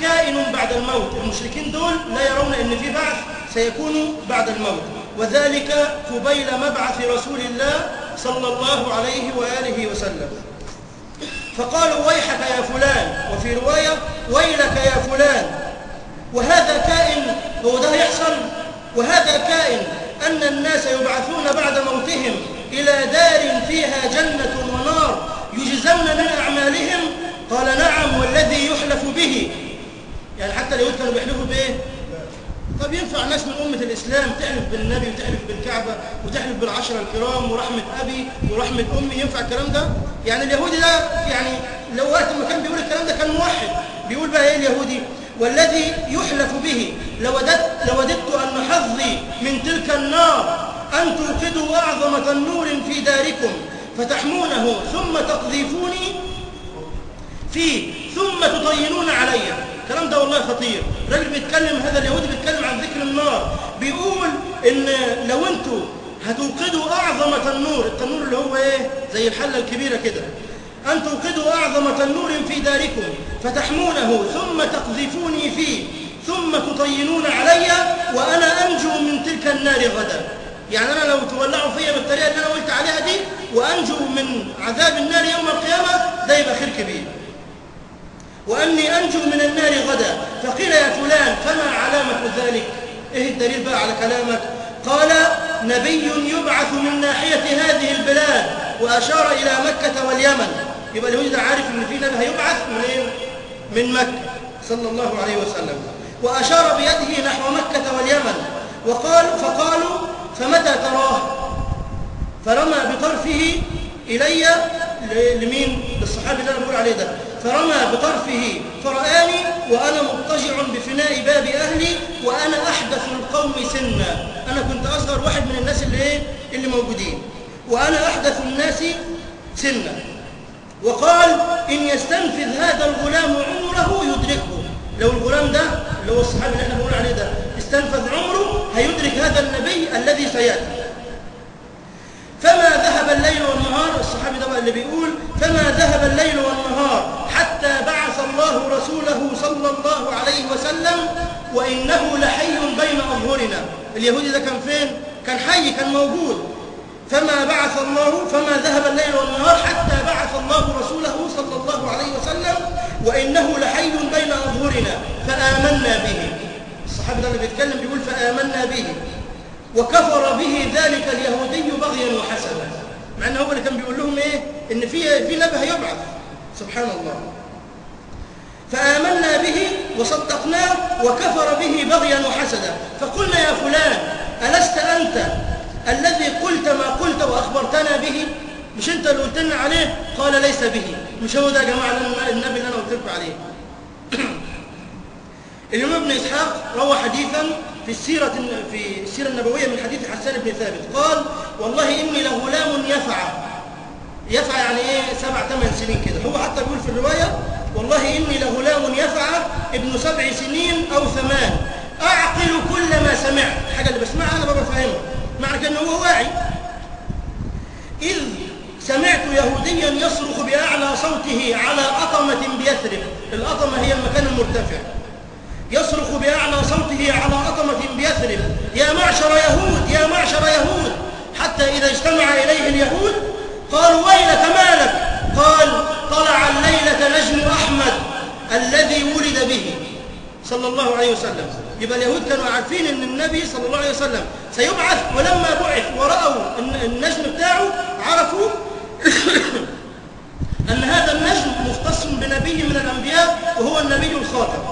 كائن بعد الموت المشركين دول لا يرون ان في بعث سيكون بعد الموت وذلك قبيل مبعث رسول الله صلى الله عليه واله وسلم فقالوا ويحك يا فلان وفي روايه ويلك يا فلان وهذا كائن هو ده يحصل وهذا كائن ان الناس يبعثون بعد موتهم الى دار فيها جنه ونار يجزون من اعمالهم قال نعم والذي يحلف به يعني حتى اليهود كانوا بيحلفوا بايه طب ينفع ناس من أمة الإسلام تحلف بالنبي وتحلف بالكعبة وتحلف بالعشرة الكرام ورحمة أبي ورحمة أمي ينفع الكلام ده؟ يعني اليهودي ده يعني لو وقت ما كان بيقول الكلام ده كان موحد بيقول بقى إيه اليهودي؟ والذي يحلف به لوددت, لوددت أن حظي من تلك النار أن توقدوا أعظم تنور في داركم فتحمونه ثم تقذفوني فيه ثم تطينون علي الكلام ده والله خطير راجل بيتكلم هذا اليهودي بيتكلم عن ذكر النار بيقول ان لو انتوا هتوقدوا اعظم تنور التنور اللي هو ايه زي الحله الكبيره كده ان توقدوا اعظم تنور في داركم فتحمونه ثم تقذفوني فيه ثم تطينون علي وانا انجو من تلك النار غدا يعني انا لو تولعوا فيا بالطريقه اللي انا قلت عليها دي وانجو من عذاب النار يوم القيامه ده يبقى خير كبير وأني أنجو من النار غدا فقيل يا فلان فما علامة ذلك إيه الدليل بقى على كلامك قال نبي يبعث من ناحية هذه البلاد وأشار إلى مكة واليمن يبقى اليهودي ده عارف إن في نبي هيبعث من إيه؟ من مكة صلى الله عليه وسلم وأشار بيده نحو مكة واليمن وقال فقالوا فمتى تراه فرمى بطرفه إلي لمين للصحابي اللي أنا بقول عليه ده فرمى بطرفه فرآني وأنا مضطجع بفناء باب أهلي وأنا أحدث القوم سنا أنا كنت أصغر واحد من الناس اللي إيه؟ اللي موجودين وأنا أحدث الناس سنا وقال إن يستنفذ هذا الغلام عمره يدركه لو الغلام ده اللي هو الصحابي اللي احنا بنقول عليه ده استنفذ عمره هيدرك هذا النبي الذي سيأتي فما ذهب الليل والنهار الصحابي ده بقى اللي بيقول فما ذهب الليل والنهار حتى بعث الله رسوله صلى الله عليه وسلم وإنه لحي بين أظهرنا اليهودي ده كان فين؟ كان حي كان موجود فما بعث الله فما ذهب الليل والنهار حتى بعث الله رسوله صلى الله عليه وسلم وإنه لحي بين أظهرنا فآمنا به الصحابي ده اللي بيتكلم بيقول فآمنا به وكفر به ذلك اليهودي بغيا وحسدا مع ان هو اللي كان بيقول لهم ايه ان في في نبي هيبعث سبحان الله فآمنا به وصدقناه وكفر به بغيا وحسدا فقلنا يا فلان ألست أنت الذي قلت ما قلت وأخبرتنا به مش أنت اللي قلت لنا عليه قال ليس به مش هو ده يا جماعة النبي اللي أنا قلت لكم عليه الإمام ابن إسحاق روى حديثا في السيرة في السيرة النبوية من حديث حسان بن ثابت قال والله إني لغلام يفعى يفعى يعني إيه سبع ثمان سنين كده هو حتى بيقول في الرواية والله إني لغلام يفعى ابن سبع سنين أو ثمان أعقل كل ما سمعت الحاجة اللي بسمعها أنا ببقى فاهمها معنى كأنه هو واعي إذ سمعت يهوديا يصرخ بأعلى صوته على أطمة بيثرب الأطمة هي المكان المرتفع يصرخ بأعلى صوته على أطمة بيثرب يا معشر يهود يا معشر يهود حتى إذا اجتمع إليه اليهود قالوا ويلك مالك قال طلع الليلة نجم أحمد الذي ولد به صلى الله عليه وسلم يبقى اليهود كانوا عارفين ان النبي صلى الله عليه وسلم سيبعث ولما بعث ورأوا النجم بتاعه عرفوا أن هذا النجم مختص بنبي من الأنبياء وهو النبي الخاتم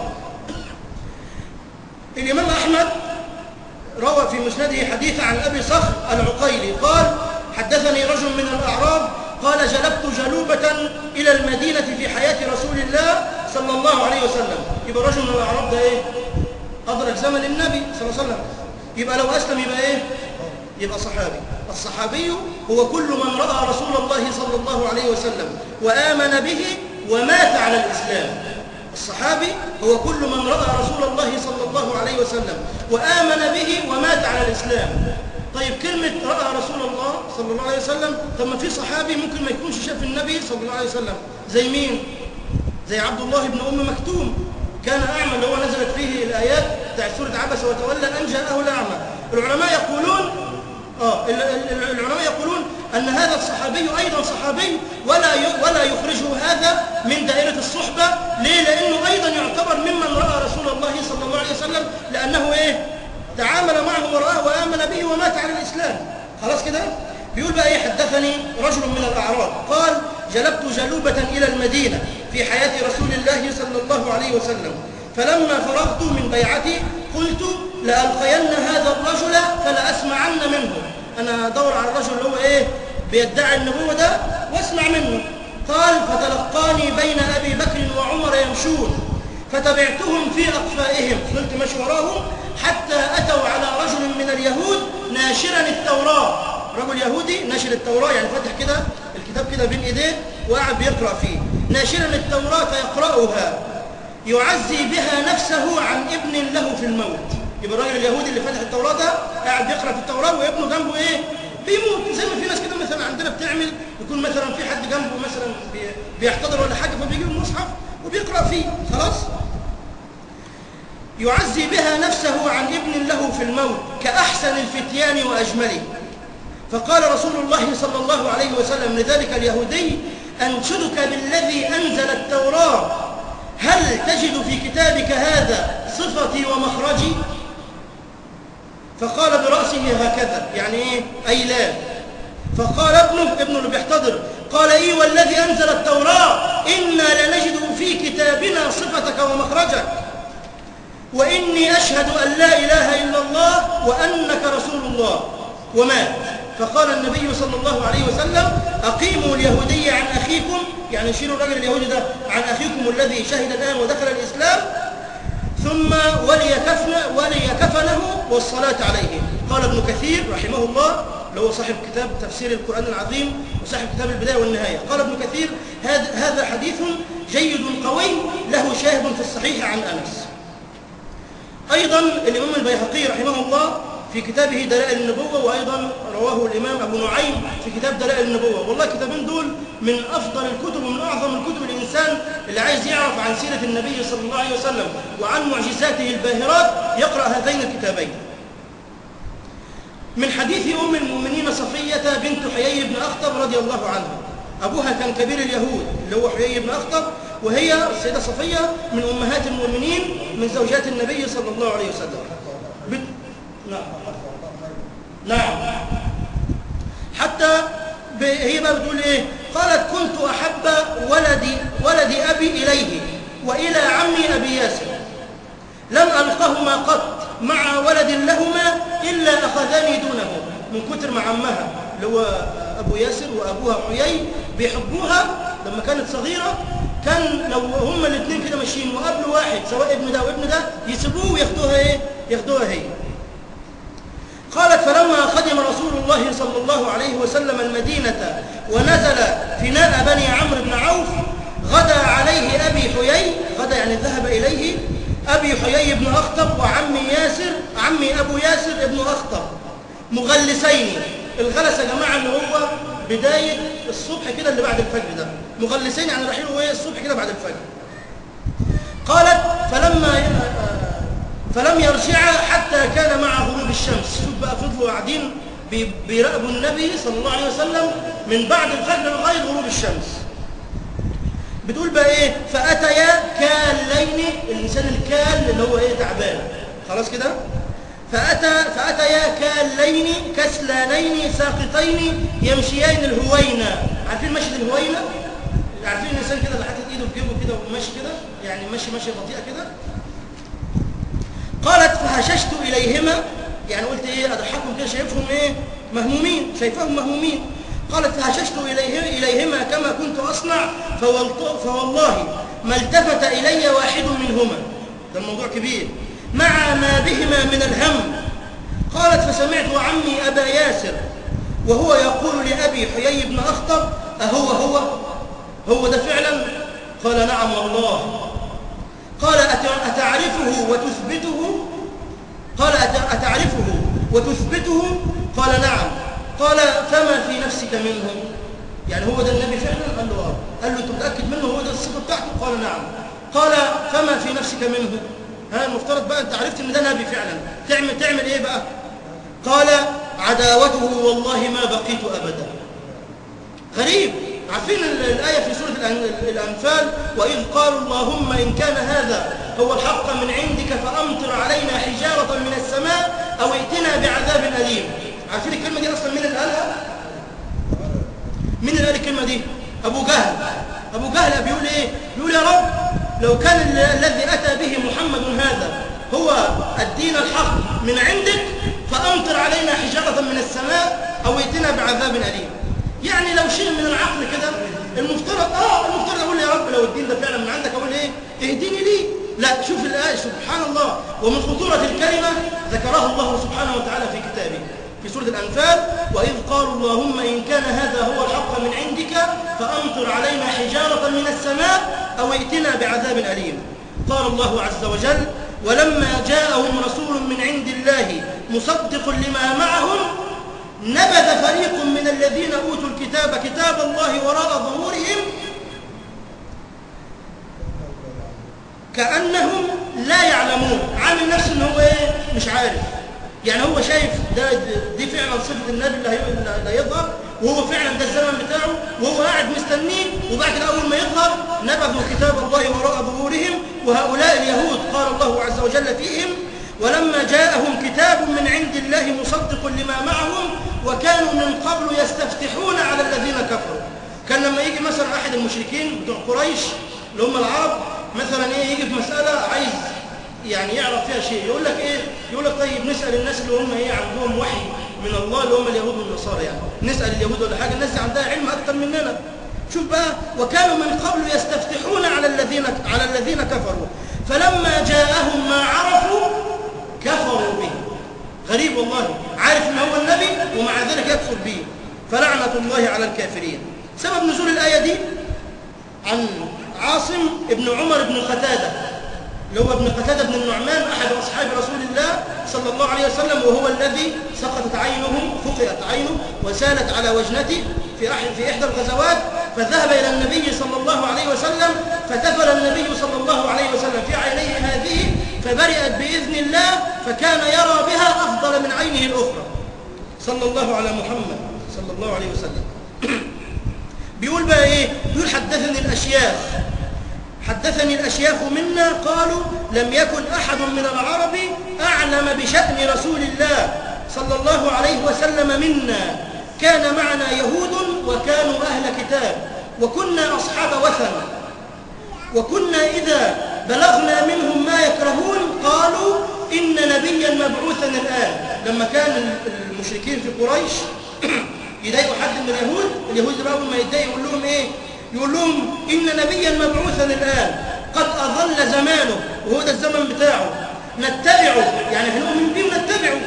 الإمام أحمد روى في مسنده حديث عن أبي صخر العقيلي قال حدثني رجل من الأعراب قال جلبت جلوبة إلى المدينة في حياة رسول الله صلى الله عليه وسلم يبقى رجل من الأعراب ده إيه؟ أدرك زمن النبي صلى الله عليه وسلم يبقى لو أسلم يبقى إيه؟ يبقى صحابي الصحابي هو كل من رأى رسول الله صلى الله عليه وسلم وآمن به ومات على الإسلام الصحابي هو كل من رأى رسول الله صلى الله عليه وسلم وآمن به ومات على الإسلام طيب كلمة رأى رسول الله صلى الله عليه وسلم طب ما في صحابي ممكن ما يكونش شاف النبي صلى الله عليه وسلم زي مين؟ زي عبد الله بن أم مكتوم كان أعمى اللي هو نزلت فيه الآيات بتاعت سورة عبس وتولى أن جاءه الأعمى العلماء يقولون آه ال- ال- العلماء يقولون أن هذا الصحابي أيضا صحابي ولا ي- ولا يخرجه هذا من دائرة الصحبة ليه؟ لأنه أيضا يعتبر ممن رأى رسول الله صلى الله عليه وسلم لأنه إيه؟ تعامل معه ورآه وآمن به ومات على الإسلام خلاص كده؟ بيقول بقى إيه حدثني رجل من الأعراب قال جلبت جلوبة إلى المدينة في حياة رسول الله صلى الله عليه وسلم فلما فرغت من بيعتي قلت لألقين هذا الرجل فلأسمعن منه أنا أدور على الرجل اللي هو إيه بيدعي النبوة ده واسمع منه قال فتلقاني بين أبي بكر وعمر يمشون فتبعتهم في أقفائهم فضلت ماشي وراهم حتى أتوا على رجل من اليهود ناشرا التوراة رجل يهودي ناشر التوراة يعني فاتح كده الكتاب كده بين إيديه وقاعد بيقرأ فيه ناشرا التوراة يقرأها يعزي بها نفسه عن ابن له في الموت يبقى الراجل اليهودي اللي فاتح التوراة ده قاعد بيقرأ في التوراة وابنه جنبه ايه بيموت زي ما في ناس كده مثلا عندنا بتعمل يكون مثلا في حد جنبه مثلا بي- بيحتضر ولا حاجة فبيجيب المصحف وبيقرأ فيه خلاص يعزي بها نفسه عن ابن له في الموت كأحسن الفتيان وأجمله فقال رسول الله صلى الله عليه وسلم لذلك اليهودي أنشدك بالذي أنزل التوراة هل تجد في كتابك هذا صفتي ومخرجي فقال برأسه هكذا يعني إيه أي لا فقال ابنه ابنه اللي بيحتضر قال إيه والذي أنزل التوراة إنا لنجد في كتابنا صفتك ومخرجك وإني أشهد أن لا إله إلا الله وأنك رسول الله ومات فقال النبي صلى الله عليه وسلم أقيموا اليهودية عن أخيكم يعني شيلوا الرجل اليهودي ده عن أخيكم الذي شهد الآن ودخل الإسلام ثم وليكفن وليكفنه والصلاة عليه قال ابن كثير رحمه الله اللي هو صاحب كتاب تفسير القرآن العظيم وصاحب كتاب البداية والنهاية قال ابن كثير هذا هذا حديث جيد قوي له شاهد في الصحيح عن أنس أيضا الإمام البيهقي رحمه الله في كتابه دلائل النبوة وأيضا رواه الإمام أبو نعيم في كتاب دلائل النبوة والله الكتابين دول من أفضل الكتب ومن أعظم الكتب الإنسان اللي عايز يعرف عن سيرة النبي صلى الله عليه وسلم وعن معجزاته الباهرات يقرأ هذين الكتابين من حديث أم المؤمنين صفية بنت حيي بن أخطب رضي الله عنها أبوها كان كبير اليهود اللي هو حيي بن أخطب وهي السيدة صفية من أمهات المؤمنين من زوجات النبي صلى الله عليه وسلم بت... نعم نعم حتى ب... هي بقى بتقول ايه قالت كنت احب ولدي ولد ابي اليه والى عمي ابي ياسر لم القهما قط مع ولد لهما الا اخذني دونه من كتر ما عمها اللي هو ابو ياسر وابوها حيي بيحبوها لما كانت صغيره كان لو هما الاثنين كده ماشيين وقابلوا واحد سواء ابن ده وابن ده يسيبوه وياخدوها ايه ياخدوها هي قالت فلما قدم رسول الله صلى الله عليه وسلم المدينة ونزل فناء بني عمرو بن عوف غدا عليه أبي حيي غدا يعني ذهب إليه أبي حيي بن أخطب وعمي ياسر عمي أبو ياسر ابن أخطب مغلسين الغلس يا جماعة اللي هو بداية الصبح كده اللي بعد الفجر ده مغلسين يعني رايحين ايه الصبح كده بعد الفجر قالت فلما فلم يرجعا حتى كان مع غروب الشمس شوف بقى فضلوا قاعدين بي- بيراقبوا النبي صلى الله عليه وسلم من بعد الفجر لغايه غروب الشمس بتقول بقى ايه فاتيا كالين الانسان الكال اللي هو ايه تعبان خلاص كده فاتى فاتيا كالين كسلانين ساقطين يمشيان الهوينه عارفين مشي الهوينه عارفين الانسان كده اللي حاطط ايده في جيبه كده وماشي كده يعني ماشي ماشي بطيئه كده قالت فهششت إليهما يعني قلت إيه أضحكهم كده شايفهم إيه مهمومين شايفهم مهمومين قالت فهششت إليه إليهما كما كنت أصنع فوالط- فوالله ما التفت إلي واحد منهما ده الموضوع كبير مع ما بهما من الهم قالت فسمعت عمي أبا ياسر وهو يقول لأبي حيي بن أخطب أهو هو هو ده فعلا قال نعم والله قال أت- أتعرفه وتثبته قال أت- أتعرفه وتثبته قال نعم قال فما في نفسك منه يعني هو ده النبي فعلا قال له اه قال له انت متاكد منه هو ده الصفه بتاعته قال نعم قال فما في نفسك منه ها المفترض بقى انت عرفت ان ده نبي فعلا تعمل تعمل ايه بقى قال عداوته والله ما بقيت ابدا غريب عارفين الآية في سورة الأنفال وإذ قالوا اللهم إن كان هذا هو الحق من عندك فأمطر علينا حجارة من السماء أو ائتنا بعذاب أليم عارفين الكلمة دي أصلا مين اللي قالها؟ مين اللي قال الكلمة دي؟ أبو جهل أبو جهل بيقول إيه؟ بيقول يا رب لو كان الذي أتى به محمد هذا هو الدين الحق من عندك فأمطر علينا حجارة من السماء أو ائتنا بعذاب أليم يعني لو شيء من العقل كده المفترض اه المفترض اقول يا رب لو الدين ده فعلا من عندك اقول ايه اهديني ليه لا شوف الايه سبحان الله ومن خطوره الكلمه ذكرها الله سبحانه وتعالى في كتابه في سوره الانفال واذ قالوا اللهم ان كان هذا هو الحق من عندك فامطر علينا حجاره من السماء او ائتنا بعذاب اليم قال الله عز وجل ولما جاءهم رسول من عند الله مصدق لما معهم نبذ فريق من الذين أوتوا الكتاب كتاب الله وراء ظهورهم كأنهم لا يعلمون عامل نفسه ان هو ايه مش عارف يعني هو شايف ده دي فعلا صفة النبي اللي هيظهر وهو فعلا ده الزمن بتاعه وهو قاعد مستنيه وبعد كده أول ما يظهر نبذوا كتاب الله وراء ظهورهم وهؤلاء اليهود قال الله عز وجل فيهم ولما جاءهم كتاب من عند الله مصدق لما معهم وكانوا من قبل يستفتحون على الذين كفروا كان لما يجي مثلا أحد المشركين بتوع قريش اللي هم العرب مثلا ايه يجي في مسألة عايز يعني يعرف فيها شيء يقول لك ايه يقول لك طيب نسأل الناس اللي هم ايه عندهم وحي من الله اللي هم اليهود والنصارى يعني نسأل اليهود ولا حاجة الناس دي عندها علم أكثر مننا شوف بقى وكانوا من قبل يستفتحون على الذين على الذين كفروا فلما جاءهم ما عرفوا كفروا به غريب والله عارف ان هو النبي ومع ذلك يكفر به فلعنة الله على الكافرين سبب نزول الآية دي عن عاصم ابن عمر بن قتادة اللي هو ابن قتادة بن النعمان أحد أصحاب رسول الله صلى الله عليه وسلم وهو الذي سقطت عينه فقئت عينه وسالت على وجنته في في إحدى الغزوات فذهب إلى النبي صلى الله عليه وسلم فتفل النبي صلى الله عليه وسلم في عينيه هذه فبرئت بإذن الله فكان يرى بها أفضل من عينه الأخرى صلى الله على محمد صلى الله عليه وسلم بيقول بقى إيه بيقول حدثني الأشياخ حدثني الأشياخ منا قالوا لم يكن أحد من العرب أعلم بشأن رسول الله صلى الله عليه وسلم منا كان معنا يهود وكانوا أهل كتاب وكنا أصحاب وثن وكنا إذا بلغنا منهم ما يكرهون قالوا إن نبيا مبعوثا الآن لما كان المشركين في قريش يضايقوا حد من اليهود اليهود بقى ما يتضايق يقول لهم إيه يقول لهم إن نبيا مبعوثا الآن قد أظل زمانه وهو ده الزمن بتاعه نتبعه يعني هنؤمن به ونتبعه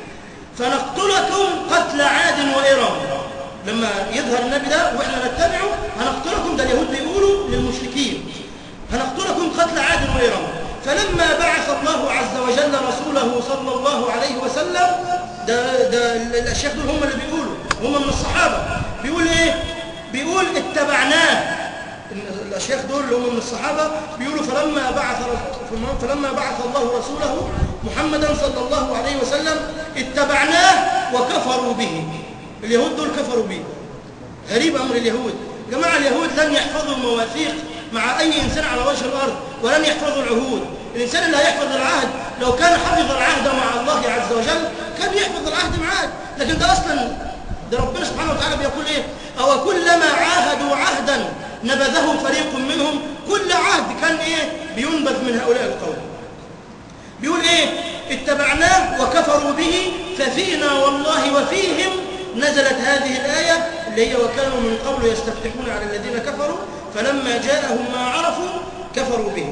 فنقتلكم قتل عاد وإرم لما يظهر النبي ده وإحنا نتبعه هنقتلكم ده اليهود بيقولوا للمشركين هنقتلكم قتل عاد وإرم فلما بعث الله عز وجل رسوله صلى الله عليه وسلم ده, ده الأشياء دول هم اللي بيقولوا هم من الصحابة بيقول إيه بيقول اتبعناه الأشياخ دول اللي هم من الصحابة بيقولوا فلما بعث فلما بعث الله رسوله محمدا صلى الله عليه وسلم اتبعناه وكفروا به اليهود دول كفروا به غريب أمر اليهود جماعة اليهود لن يحفظوا المواثيق مع أي إنسان على وجه الأرض ولن يحفظوا العهود الإنسان اللي هيحفظ العهد لو كان حفظ العهد مع الله عز وجل كان يحفظ العهد معاه لكن ده أصلا ده ربنا سبحانه وتعالى بيقول إيه أو كلما عاهدوا عهدا نبذه فريق منهم كل عهد كان إيه بينبذ من هؤلاء القوم بيقول إيه اتبعناه وكفروا به ففينا والله وفيهم نزلت هذه الآية اللي هي وكانوا من قبل يستفتحون على الذين كفروا فلما جاءهم ما عرفوا كفروا به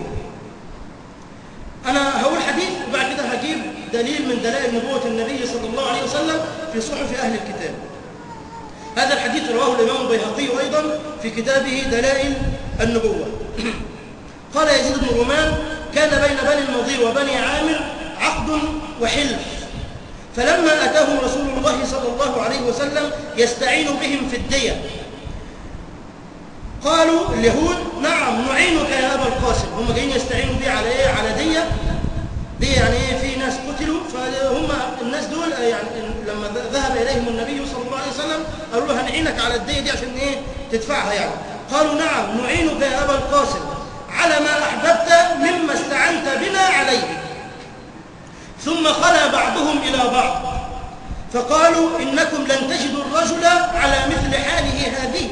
أنا هقول حديث وبعد كده هجيب دليل من دلائل نبوة النبي صلى الله عليه وسلم في صحف أهل الكتاب هذا الحديث رواه الإمام البيهقي أيضا في كتابه دلائل النبوة قال يزيد بن رومان كان بين بني النضير وبني عامر عقد وحلف فلما أتاهم رسول الله صلى الله عليه وسلم يستعين بهم في الدية قالوا اليهود نعم نعينك يا أبا القاسم هم جايين يستعينوا بيه على إيه على دية دي يعني إيه في ناس قتلوا فهم الناس دول يعني لما ذهب إليهم النبي صلى الله عليه وسلم قالوا له هنعينك على الدية دي عشان إيه تدفعها يعني قالوا نعم نعينك يا أبا القاسم على ما أحببت مما استعنت بنا عليه ثم خلا بعضهم إلى بعض فقالوا إنكم لن تجدوا الرجل على مثل حاله هذه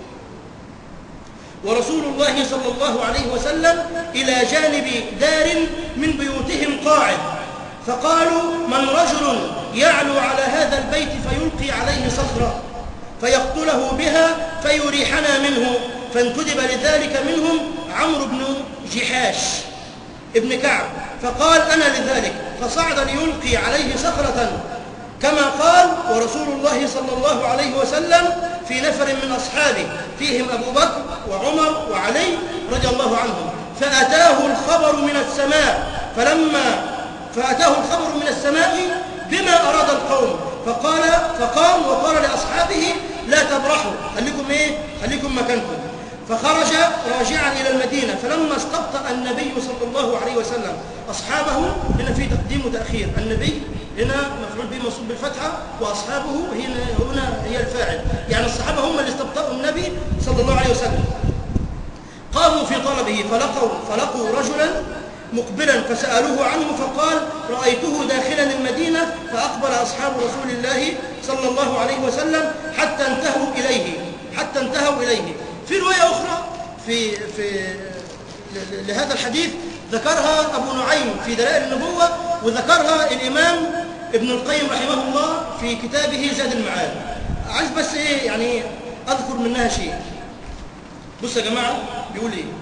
ورسول الله صلى الله عليه وسلم إلى جانب دار من بيوتهم قاعد فقالوا من رجل يعلو على هذا البيت فيلقي عليه صخرة فيقتله بها فيريحنا منه فانتدب لذلك منهم عمرو بن جحاش ابن كعب فقال أنا لذلك فصعد ليلقي عليه صخرة كما قال ورسول الله صلى الله عليه وسلم في نفر من أصحابه فيهم أبو بكر وعمر وعلي رضي الله عنهم فأتاه الخبر من السماء فلما فأتاه الخبر من السماء بما أراد القوم فقال فقام وقال لأصحابه لا تبرحوا خليكم إيه خليكم مكانكم فخرج راجعا إلى المدينة فلما استبطأ النبي صلى الله عليه وسلم أصحابه هنا في تقديم وتأخير النبي هنا مفعول به منصوب بالفتحة وأصحابه هنا هنا هي الفاعل يعني الصحابة هم اللي استبطأوا النبي صلى الله عليه وسلم قاموا في طلبه فلقوا فلقوا رجلا مقبلا فسألوه عنه فقال رأيته داخلا المدينة فأقبل أصحاب رسول الله صلى الله عليه وسلم حتى انتهوا إليه حتى انتهوا إليه في رواية أخرى في في لهذا الحديث ذكرها أبو نعيم في دلائل النبوة وذكرها الإمام ابن القيم رحمه الله في كتابه زاد المعاد عايز بس إيه يعني أذكر منها شيء بص يا جماعة بيقول إيه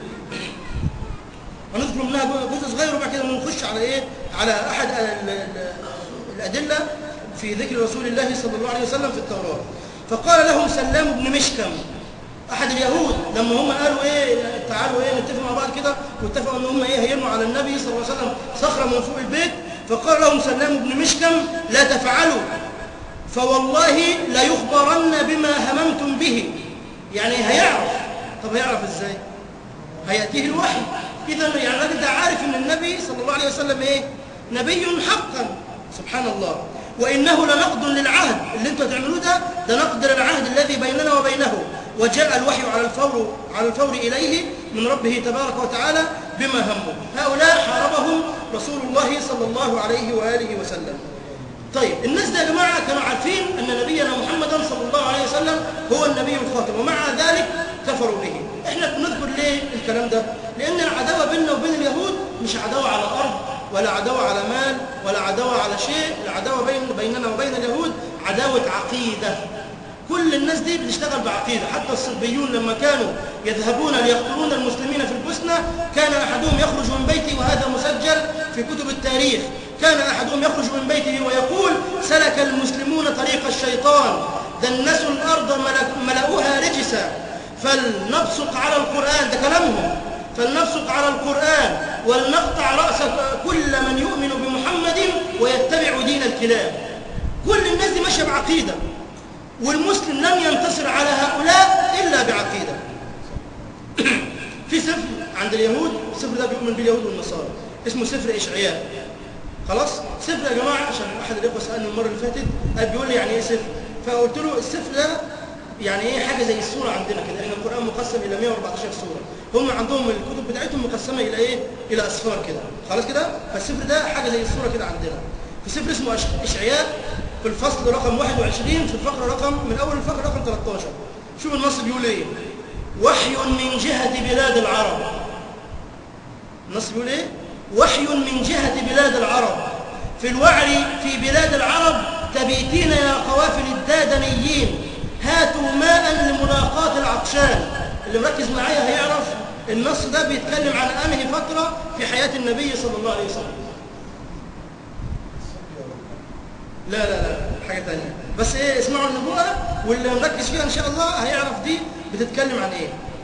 هنذكر منها جزء صغير وبعد كده نخش على إيه على أحد الأدلة في ذكر رسول الله صلى الله عليه وسلم في التوراة فقال لهم سلام بن مشكم احد اليهود لما هم قالوا ايه تعالوا ايه نتفق مع بعض كده واتفقوا ان هم ايه هيرموا على النبي صلى الله عليه وسلم صخره من فوق البيت فقال لهم سلام بن مشكم لا تفعلوا فوالله لا يخبرن بما هممتم به يعني هيعرف طب هيعرف ازاي هياتيه الوحي اذا يعني الراجل ده عارف ان النبي صلى الله عليه وسلم ايه نبي حقا سبحان الله وانه لنقد للعهد اللي انتوا هتعملوه ده ده نقد للعهد الذي بيننا وبينه وجاء الوحي على الفور على الفور إليه من ربه تبارك وتعالى بما هموا هؤلاء حاربهم رسول الله صلى الله عليه وآله وسلم طيب الناس ده يا جماعة كانوا عارفين أن نبينا محمدا صلى الله عليه وسلم هو النبي الخاتم ومع ذلك كفروا به احنا بنذكر ليه الكلام ده لأن العداوة بيننا وبين اليهود مش عداوة على أرض ولا عداوة على مال ولا عداوة على شيء العداوة بين بيننا وبين اليهود عداوة عقيدة كل الناس دي بتشتغل بعقيدة حتى الصليبيون لما كانوا يذهبون ليقتلون المسلمين في البوسنة كان أحدهم يخرج من بيته وهذا مسجل في كتب التاريخ كان أحدهم يخرج من بيته ويقول سلك المسلمون طريق الشيطان دنسوا الأرض ملأوها رجسا فلنبصق على القرآن ده كلامهم فلنبصق على القرآن ولنقطع رأس كل من يؤمن بمحمد ويتبع دين الكلاب كل الناس دي ماشية بعقيدة والمسلم لم ينتصر على هؤلاء إلا بعقيدة في سفر عند اليهود السفر ده بيؤمن باليهود والنصارى اسمه سفر إشعياء خلاص سفر يا جماعة عشان أحد الإخوة سألني المرة اللي فاتت قال بيقول لي يعني إيه سفر فقلت له السفر ده يعني ايه حاجه زي السوره عندنا كده احنا القران مقسم الى 114 سوره هم عندهم الكتب بتاعتهم مقسمه الى ايه الى اسفار كده خلاص كده فالسفر ده حاجه زي السوره كده عندنا في سفر اسمه اشعياء في الفصل رقم 21 في الفقره رقم من اول الفقره رقم 13 شوف النص بيقول ايه وحي من جهه بلاد العرب النص بيقول ايه وحي من جهه بلاد العرب في الوعر في بلاد العرب تبيتين يا قوافل الدادنيين هاتوا ماء لملاقاة العطشان اللي مركز معايا هيعرف النص ده بيتكلم عن انهي فترة في حياة النبي صلى الله عليه وسلم لا لا لا حاجة تانية بس ايه اسمعوا النبوءة واللي مركز فيها ان شاء الله هيعرف دي بتتكلم عن ايه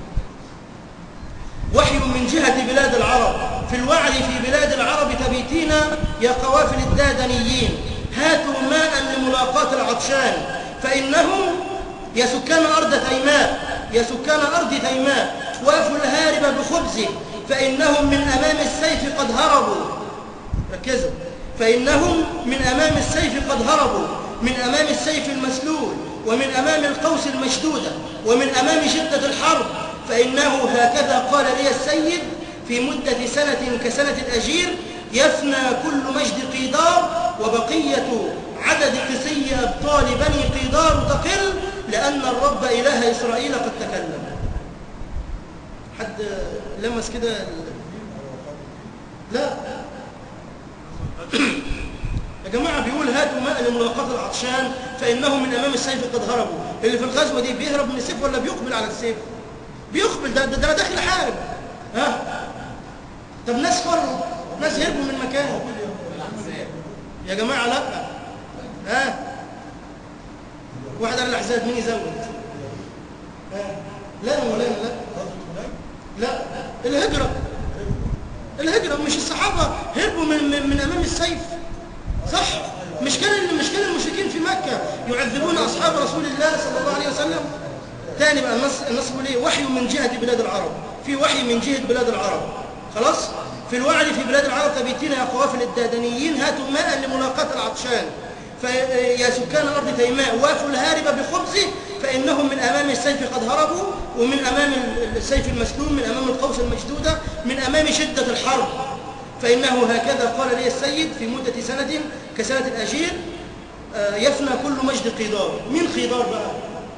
وحي من جهة بلاد العرب في الوعد في بلاد العرب تبيتين يا قوافل الدادنيين هاتوا ماء لملاقاة العطشان فإنهم يا سكان أرض تيماء يا سكان أرض تيماء وافوا الهارب بخبزه فإنهم من أمام السيف قد هربوا ركزوا فإنهم من أمام السيف قد هربوا من أمام السيف المسلول ومن أمام القوس المشدودة ومن أمام شدة الحرب فإنه هكذا قال لي السيد في مدة سنة كسنة الأجير يفنى كل مجد قيدار وبقية عدد قسي أبطال بني قيدار تقل لأن الرب إله إسرائيل قد تكلم حد لمس كده ال- لا يا جماعة بيقول هاتوا ماء لملاقاة العطشان فإنهم من أمام السيف قد هربوا اللي في الغزوة دي بيهرب من السيف ولا بيقبل على السيف بيقبل ده ده, ده داخل حارب ها طب ناس فروا ناس هربوا من مكان يا جماعة لا ها واحد على الأحزاب مين يزود ها لا يا مولانا لا لا الهجرة الهجرة مش الصحابة هربوا من, من, من أمام السيف صح مش كان مش كان المشركين في مكة يعذبون أصحاب رسول الله صلى الله عليه وسلم تاني بقى النص النص بيقول ايه وحي من جهة بلاد العرب في وحي من جهة بلاد العرب خلاص في الوعد في بلاد العرب تبيتين يا قوافل الدادنيين هاتوا ماء لملاقاة العطشان فيا سكان أرض تيماء وافوا الهارب بخبزه فإنهم من أمام السيف قد هربوا ومن أمام السيف المسلوم من أمام القوس المشدودة من أمام شدة الحرب فإنه هكذا قال لي السيد في مدة سنة كسنة الأجير آه، يفنى كل مجد قيدار مين قيدار بقى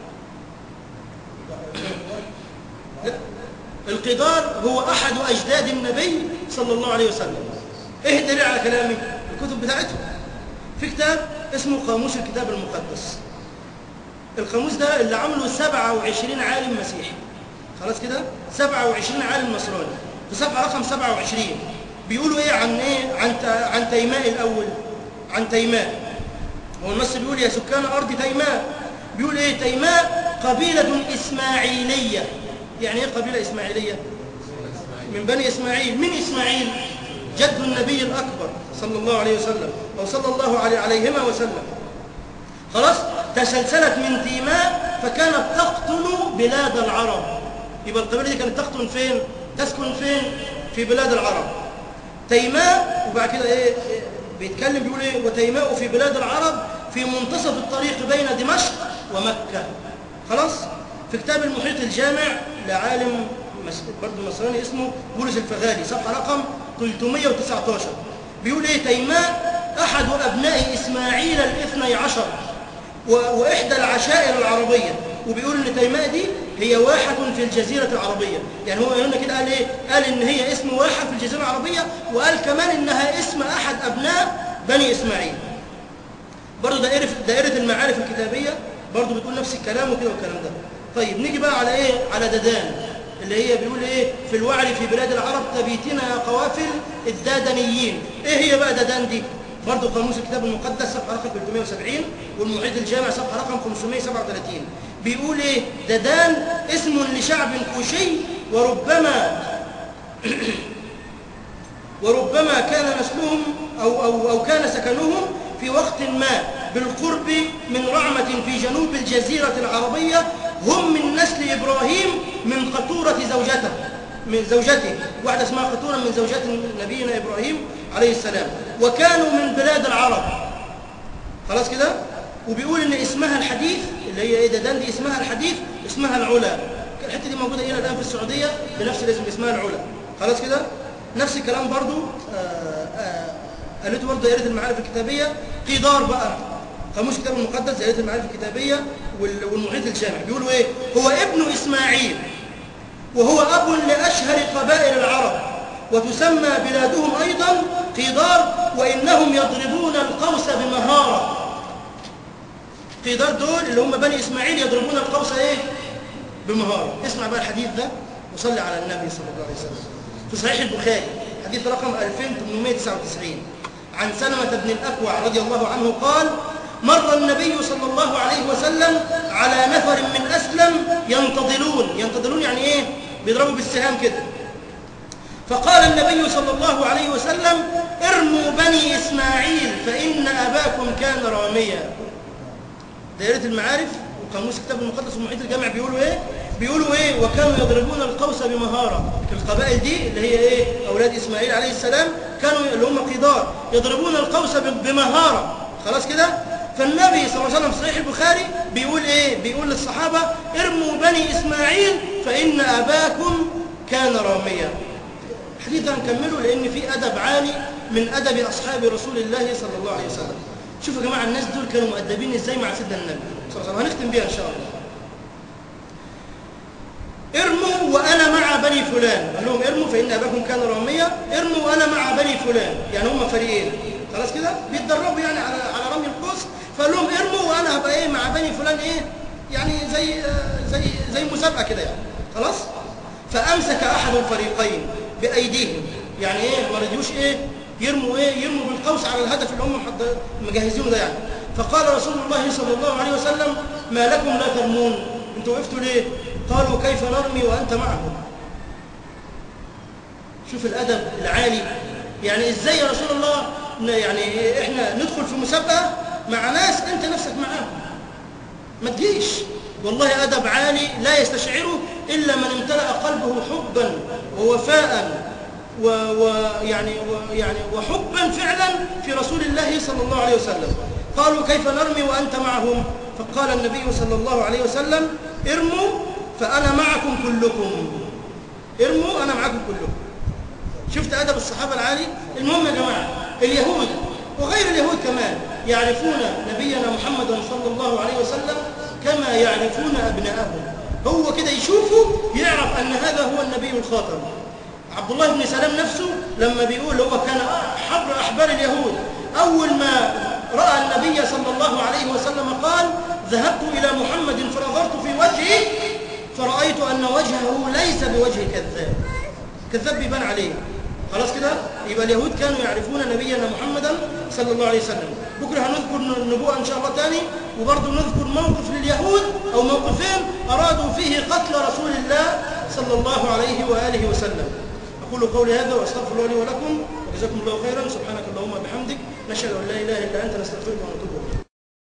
لا. القيدار هو أحد أجداد النبي صلى الله عليه وسلم إيه الدليل على كلامي الكتب بتاعتهم في كتاب اسمه قاموس الكتاب المقدس القاموس ده اللي عمله 27 عالم مسيحي خلاص كده 27 عالم نصراني في صفحة رقم 27 بيقولوا ايه عن ايه عن ت- عن تيماء الاول عن تيماء هو النص بيقول يا سكان ارض تيماء بيقول ايه تيماء قبيلة اسماعيلية يعني ايه قبيلة اسماعيلية من بني اسماعيل من اسماعيل جد النبي الاكبر صلى الله عليه وسلم او صلى الله عليه عليهما وسلم خلاص تسلسلت من تيماء فكانت تقطن بلاد العرب يبقى القبيله دي كانت تقطن فين تسكن فين في بلاد العرب تيماء وبعد كده ايه إيه، بيتكلم بيقول ايه وتيماء في بلاد العرب في منتصف الطريق بين دمشق ومكه خلاص في كتاب المحيط الجامع لعالم مس- برضه نصراني اسمه بولس الفغالي صفحه رقم 319 بيقول ايه تيماء احد ابناء اسماعيل الاثني عشر و- واحدى العشائر العربيه وبيقول ان تيماء دي هي واحة في الجزيرة العربية يعني هو هنا كده قال ايه قال ان هي اسم واحة في الجزيرة العربية وقال كمان انها اسم احد ابناء بني اسماعيل برضه دائرة دائرة المعارف الكتابية برضه بتقول نفس الكلام وكده والكلام ده طيب نيجي بقى على ايه على ددان اللي هي بيقول ايه في الوعر في بلاد العرب تبيتنا يا قوافل الدادنيين ايه هي بقى ددان دي برضه قاموس الكتاب المقدس صفحه رقم 370 والمعيد الجامع صفحه رقم 537 بيقول ايه ددان اسم لشعب كوشي وربما وربما كان نسلهم أو, أو, أو كان سكنهم في وقت ما بالقرب من رعمة في جنوب الجزيرة العربية هم من نسل إبراهيم من قطورة زوجته من زوجته واحدة اسمها قطورة من زوجات نبينا إبراهيم عليه السلام وكانوا من بلاد العرب خلاص كده وبيقول ان اسمها الحديث اللي هي ايه ددان دي اسمها الحديث اسمها العلا الحته دي موجوده هنا الان في السعوديه بنفس الاسم اسمها العلا خلاص كده نفس الكلام برضو آه، آه، قالته برضو دائره المعارف الكتابيه قيدار بقى قاموس الكتاب المقدس دائره المعارف الكتابيه وال- والمحيط الجامع بيقولوا ايه هو ابن اسماعيل وهو اب لاشهر قبائل العرب وتسمى بلادهم ايضا قيدار وانهم يضربون القوس بمهاره قيدار دول اللي هم بني اسماعيل يضربون القوس ايه بمهاره اسمع بقى الحديث ده وصلي على النبي صلى الله عليه وسلم في صحيح البخاري حديث رقم 2899 عن سلمة بن الأكوع رضي الله عنه قال مر النبي صلى الله عليه وسلم على نفر من أسلم ينتظرون ينتظرون يعني إيه بيضربوا بالسهام كده فقال النبي صلى الله عليه وسلم ارموا بني إسماعيل فإن أباكم كان راميا دائرة المعارف وقاموس الكتاب المقدس ومحيط الجامع بيقولوا ايه بيقولوا ايه وكانوا يضربون القوس بمهارة القبائل دي اللي هي ايه اولاد اسماعيل عليه السلام كانوا اللي هم قيدار يضربون القوس بمهارة خلاص كده فالنبي صلى الله عليه وسلم في صحيح البخاري بيقول ايه بيقول للصحابة ارموا بني اسماعيل فان اباكم كان راميا الحديث ده هنكمله لان في ادب عالي من ادب اصحاب رسول الله صلى الله عليه وسلم شوفوا يا جماعه الناس دول كانوا مؤدبين ازاي مع سيدنا النبي صلى الله عليه وسلم هنختم بيها ان شاء الله ارموا وانا مع بني فلان قال لهم ارموا فان اباكم كان راميا ارموا وانا مع بني فلان يعني هم فريقين خلاص كده بيتدربوا يعني على على رمي القوس فقال لهم ارموا وانا هبقى ايه مع بني فلان ايه يعني زي زي زي مسابقه كده يعني خلاص فامسك احد الفريقين بايديهم يعني ايه ما رضيوش ايه يرموا ايه يرموا بالقوس على الهدف اللي هم مجهزينه ده يعني فقال رسول الله صلى الله عليه وسلم ما لكم لا ترمون انتوا وقفتوا ليه قالوا كيف نرمي وانت معهم شوف الادب العالي يعني ازاي يا رسول الله يعني احنا ندخل في مسابقه مع ناس انت نفسك معاهم ما تجيش والله ادب عالي لا يستشعره الا من امتلأ قلبه حبا ووفاء ويعني ويعني وحبا فعلا في رسول الله صلى الله عليه وسلم قالوا كيف نرمي وانت معهم فقال النبي صلى الله عليه وسلم ارموا فانا معكم كلكم ارموا انا معكم كلكم شفت ادب الصحابه العالي المهم يا جماعه اليهود وغير اليهود كمان يعرفون نبينا محمدا صلى الله عليه وسلم كما يعرفون ابناءهم هو كده يشوفه يعرف ان هذا هو النبي الخاتم عبد الله بن سلام نفسه لما بيقول هو كان حبر احبار اليهود اول ما راى النبي صلى الله عليه وسلم قال ذهبت الى محمد فنظرت في وجهه فرايت ان وجهه ليس بوجه كذاب كذاب بيبان عليه خلاص كده يبقى اليهود كانوا يعرفون نبينا محمدا صلى الله عليه وسلم بكره هنذكر النبوءه ان شاء الله تاني وبرضه نذكر موقف لليهود او موقفين ارادوا فيه قتل رسول الله صلى الله عليه واله وسلم اقول قولي هذا واستغفر الله لي ولكم وجزاكم الله خيرا سبحانك اللهم وبحمدك نشهد ان لا اله الا انت نستغفرك ونتوب اليك